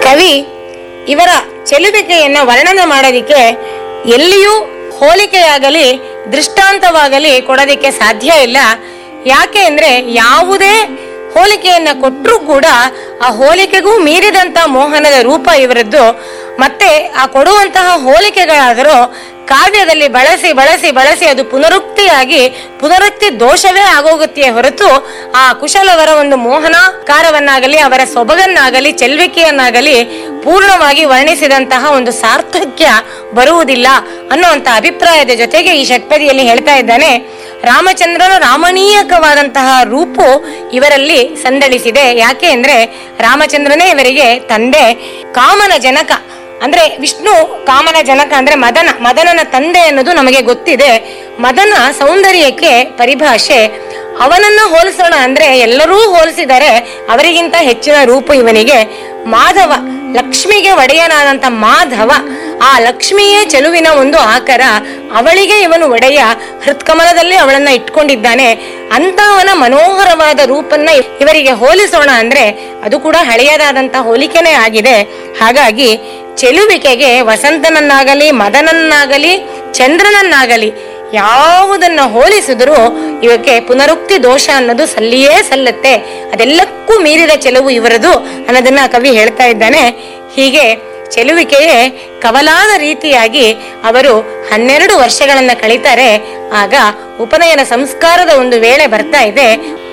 ಕವಿ ಇವರ ಚೆಲುವಿಕೆಯನ್ನ ವರ್ಣನೆ ಮಾಡೋದಿಕ್ಕೆ ಎಲ್ಲಿಯೂ ಹೋಲಿಕೆಯಾಗಲಿ ದೃಷ್ಟಾಂತವಾಗಲಿ ಕೊಡೋದಿಕ್ಕೆ ಸಾಧ್ಯ ಇಲ್ಲ ಯಾಕೆ ಅಂದ್ರೆ ಯಾವುದೇ ಹೋಲಿಕೆಯನ್ನ ಕೊಟ್ಟರೂ ಕೂಡ ಆ ಹೋಲಿಕೆಗೂ ಮೀರಿದಂತ ಮೋಹನದ ರೂಪ ಇವರದ್ದು ಮತ್ತೆ ಆ ಕೊಡುವಂತಹ ಹೋಲಿಕೆಗಳಾದರೂ ಕಾವ್ಯದಲ್ಲಿ ಬಳಸಿ ಬಳಸಿ ಬಳಸಿ ಅದು ಪುನರುಕ್ತಿಯಾಗಿ ಪುನರುಕ್ತಿ ದೋಷವೇ ಆಗೋಗುತ್ತೆಯೇ ಹೊರತು ಆ ಕುಶಲವರ ಒಂದು ಮೋಹನಕಾರವನ್ನಾಗಲಿ ಅವರ ಸೊಬಗನ್ನಾಗಲಿ ಚೆಲ್ವಿಕೆಯನ್ನಾಗಲಿ ಪೂರ್ಣವಾಗಿ ವರ್ಣಿಸಿದಂತಹ ಒಂದು ಸಾರ್ಥಕ್ಯ ಬರುವುದಿಲ್ಲ ಅನ್ನುವಂತ ಅಭಿಪ್ರಾಯದ ಜೊತೆಗೆ ಈ ಷಟ್ಪದಿಯಲ್ಲಿ ಹೇಳ್ತಾ ಇದ್ದಾನೆ ರಾಮಚಂದ್ರನ ರಾಮಣೀಯಕವಾದಂತಹ ರೂಪು ಇವರಲ್ಲಿ ಸಂದಳಿಸಿದೆ ಯಾಕೆ ಅಂದ್ರೆ ರಾಮಚಂದ್ರನೇ ಇವರಿಗೆ ತಂದೆ ಕಾಮನ ಜನಕ ಅಂದ್ರೆ ವಿಷ್ಣು ಕಾಮನ ಜನಕ ಅಂದ್ರೆ ಮದನ ಮದನನ ತಂದೆ ಅನ್ನೋದು ನಮಗೆ ಗೊತ್ತಿದೆ ಮದನ ಸೌಂದರ್ಯಕ್ಕೆ ಪರಿಭಾಷೆ ಅವನನ್ನ ಹೋಲಿಸೋಣ ಅಂದ್ರೆ ಎಲ್ಲರೂ ಹೋಲಿಸಿದರೆ ಅವರಿಗಿಂತ ಹೆಚ್ಚಿನ ರೂಪ ಇವನಿಗೆ ಮಾಧವ ಲಕ್ಷ್ಮಿಗೆ ಒಡೆಯನಾದಂತ ಮಾಧವ ಆ ಲಕ್ಷ್ಮಿಯೇ ಚೆಲುವಿನ ಒಂದು ಆಕಾರ ಅವಳಿಗೆ ಇವನು ಒಡೆಯ ಹೃತ್ಕಮಲದಲ್ಲಿ ಅವಳನ್ನ ಇಟ್ಕೊಂಡಿದ್ದಾನೆ ಅಂತಹವನ ಮನೋಹರವಾದ ರೂಪನ್ನ ಇವರಿಗೆ ಹೋಲಿಸೋಣ ಅಂದ್ರೆ ಅದು ಕೂಡ ಹಳೆಯದಾದಂತ ಹೋಲಿಕೆನೇ ಆಗಿದೆ ಹಾಗಾಗಿ ಚೆಲುವಿಕೆಗೆ ವಸಂತನನ್ನಾಗಲಿ ಮದನನ್ನಾಗಲಿ ಚಂದ್ರನನ್ನಾಗಲಿ ಯಾವುದನ್ನ ಹೋಲಿಸಿದರೂ ಇವಕ್ಕೆ ಪುನರುಕ್ತಿ ದೋಷ ಅನ್ನೋದು ಸಲ್ಲಿಯೇ ಸಲ್ಲತ್ತೆ ಅದೆಲ್ಲಕ್ಕೂ ಮೀರಿದ ಚೆಲುವು ಇವರದು ಅನ್ನೋದನ್ನ ಕವಿ ಹೇಳ್ತಾ ಇದ್ದಾನೆ ಹೀಗೆ ಚೆಲುವಿಕೆಯೇ ಕವಲಾದ ರೀತಿಯಾಗಿ ಅವರು ಹನ್ನೆರಡು ವರ್ಷಗಳನ್ನ ಕಳೀತಾರೆ ಆಗ ಉಪನಯನ ಸಂಸ್ಕಾರದ ಒಂದು ವೇಳೆ ಬರ್ತಾ ಇದೆ